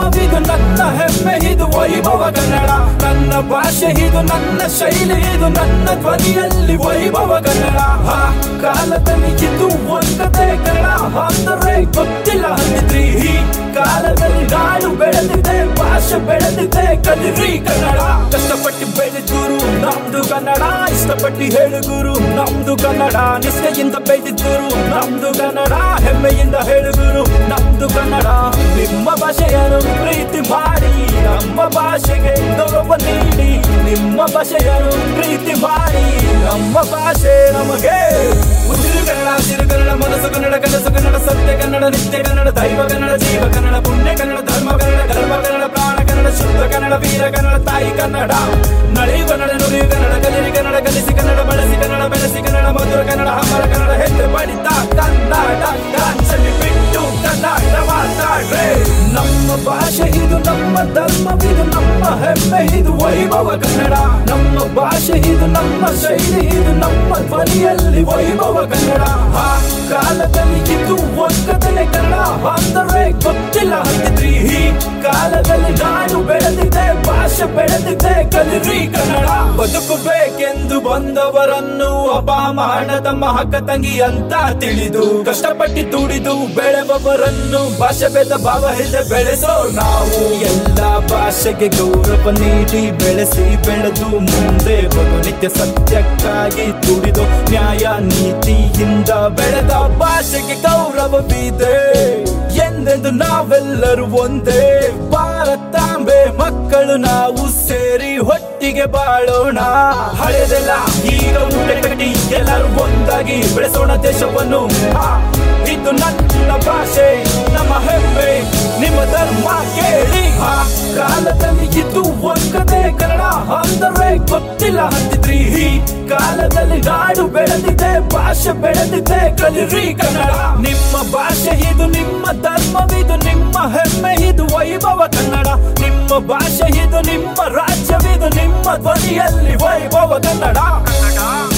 ಧರ್ಮವಿದು ನನ್ನ ಹೆಮ್ಮೆ ಇದು ವೈಭವ ಕನ್ನಡ ನನ್ನ ಭಾಷೆ ಇದು ನನ್ನ ಶೈಲಿ ಇದು ನನ್ನ ಧ್ವನಿಯಲ್ಲಿ ವೈಭವ ಕನ್ನಡ ಆ ಕಾಲದಲ್ಲಿ ಇದು ಒಂದದೇ ಕನ್ನಡ ಅಂದರೆ ಗೊತ್ತಿಲ್ಲ ಅಂದಿದ್ರಿ ಈ ಕಾಲದಲ್ಲಿ ನಾಡು ಬೆಳೆದಿದೆ ಭಾಷೆ ಬೆಳೆದಿದೆ ಕಲಿರಿ ಕನ್ನಡ ಕಷ್ಟಪಟ್ಟು ಬೆಳೆದೂರು ನಮ್ದು ಕನ್ನಡ ಇಷ್ಟಪಟ್ಟು ಹೇಳುಗುರು ನಮ್ದು ಕನ್ನಡ ನಿಷ್ಠೆಯಿಂದ ಬೆಳೆದಿದ್ದರು ನಮ್ದು ಕನ್ನಡ ಹೆಮ್ಮೆಯಿಂದ ಹೇಳುಗುರು ನಮ್ದು ಕನ್ನಡ ನಿಮ್ಮ ಭಾಷೆಯನ್ನು ಪ್ರೀತಿ ಮಾಡಿ ನಮ್ಮ ಭಾಷೆಗೆ ಗೌರವ ನೀಡಿ ನಿಮ್ಮ ಭಾಷೆಯನ್ನು ಪ್ರೀತಿ ಮಾಡಿ ನಮ್ಮ ಭಾಷೆ ನಮಗೆ ಉಸಿರು ಕನ್ನಡ ಹಸಿರು ಕನ್ನಡ ಮನಸ್ಸು ಕನ್ನಡ ಕನಸು ಕನ್ನಡ ಸತ್ಯ ಕನ್ನಡ ನಿತ್ಯ ಕನ್ನಡ ದೈವ ಕನ್ನಡ ಜೀವ ಕನ್ನಡ ಪುಣ್ಯ ಕನ್ನಡ ಧರ್ಮ ಕನ್ನಡ ಗರ್ಭ ಕನ್ನಡ ಪ್ರಾಣ ಕನ್ನಡ ಶುದ್ಧ ಕನ್ನಡ ವೀರ ಕನ್ನಡ ತಾಯಿ ಕನ್ನಡ ನಡೆಯು ಕನ್ನಡ ನುಡಿಯು ಕನ್ನಡ ಕಲಿರಿ ಕನ್ನಡ ಕಲಿಸಿ ಕನ್ನಡ ಬಳಸಿ ಕನ್ನಡ ಬೆಳೆಸಿ ಕನ್ನಡ ಮಧುರ ಕನ್ನಡ ಹಮರ ಕನ್ನಡ ಹೆಜ್ಜೆ ಬಡಿತ ಕನ್ನಡ ಕಾಂಚಲಿ ಬಿಟ್ಟು ಕನ್ನಡ ಮಾತಾಡ್ರೆ ನಮ್ಮ ಭಾಷೆ ಇದು ನಮ್ಮ ಧರ್ಮವಿದು ನಮ್ಮ ಹೆಮ್ಮೆ ಇದು ವೈಭವ ಕನ್ನಡ ನಮ್ಮ ಭಾಷೆ ಇದು ನಮ್ಮ ಶೈಲಿ ಇದು ನಮ್ಮ ಧ್ವನಿಯಲ್ಲಿ ವೈಭವ ಕನ್ನಡ ಆ ಕಾಲದಲ್ಲಿ ಇದು ಒಕ್ಕದಲೆ ಕನ್ನಡ ಅಂದರೆ ಗೊತ್ತಿಲ್ಲ ಅಂದಿದ್ರಿ ಈ ಕಾಲದಲ್ಲಿ ನಾಡು ಬೆಳೆದಿದೆ ಭಾಷೆ ಬೆಳೆದಿದೆ ಕಲಿರಿ ಕನ್ನಡ ಬದುಕಬೇಕೆಂದು ಬಂದವರನ್ನು ಅಪಮಾನದ ಮಹಕ ತಂಗಿ ಅಂತ ತಿಳಿದು ಕಷ್ಟಪಟ್ಟು ದುಡಿದು ಬೆಳೆಬವರನ್ನು ಭಾಷೆ ಭೇದ ಭಾವ ಹಿಡಿದ ಬೆಳೆಸೋ ನಾವು ಎಲ್ಲ ಭಾಷೆಗೆ ಗೌರವ ನೀಡಿ ಬೆಳೆಸಿ ಬೆಳೆದು ಮುಂದೆ ಬದು ನಿತ್ಯ ಸತ್ಯಕ್ಕಾಗಿ ದುಡಿದು ನ್ಯಾಯ ನೀತಿಯಿಂದ ಬೆಳೆದ ಭಾಷೆಗೆ ಗೌರವವಿದೆ ಎಂದೆಂದು ನಾವೆಲ್ಲರೂ ಒಂದೇ ಭಾರತಾಂಬೆ ಮಕ್ಕಳು ನಾವು ಸೇರಿ ಒಟ್ಟಿಗೆ ಬಾಳೋಣ ಹಳೆದೆಲ್ಲ ಈಗ ಊಟ ಕಟ್ಟಿ ಎಲ್ಲರೂ ಒಂದಾಗಿ ಬೆಳೆಸೋಣ ದೇಶವನ್ನು ಆ, ಇದು ನನ್ನ ಭಾಷೆ ನಮ್ಮ ಹೆಮ್ಮೆ ನಿಮ್ಮ ಧರ್ಮ ಕೇಳಿ ಆ ಕಾಲದಲ್ಲಿ ಇದು ಒಂದದೇ ಕನ್ನಡ ಅಂದರೆ ಗೊತ್ತಿಲ್ಲ ಅಂತಿದ್ರಿ ಈ ಕಾಲದಲ್ಲಿ ನಾಡು ಬೆಳೆದಿದೆ ಭಾಷೆ ಬೆಳೆದಿದೆ ಕಲಿರಿ ಕನ್ನಡ ನಿಮ್ಮ ಭಾಷೆ ಇದು ನಿಮ್ಮ ಧರ್ಮವಿದು ನಿಮ್ಮ ಹೆಮ್ಮೆ ಇದು ವೈಭವ ಕನ್ನಡ ನಿಮ್ಮ ಭಾಷೆ ಇದು ನಿಮ್ಮ ರಾಜ್ಯವಿದು ನಿಮ್ಮ ಧ್ವನಿಯಲ್ಲಿ ವೈಭವ ಕನ್ನಡ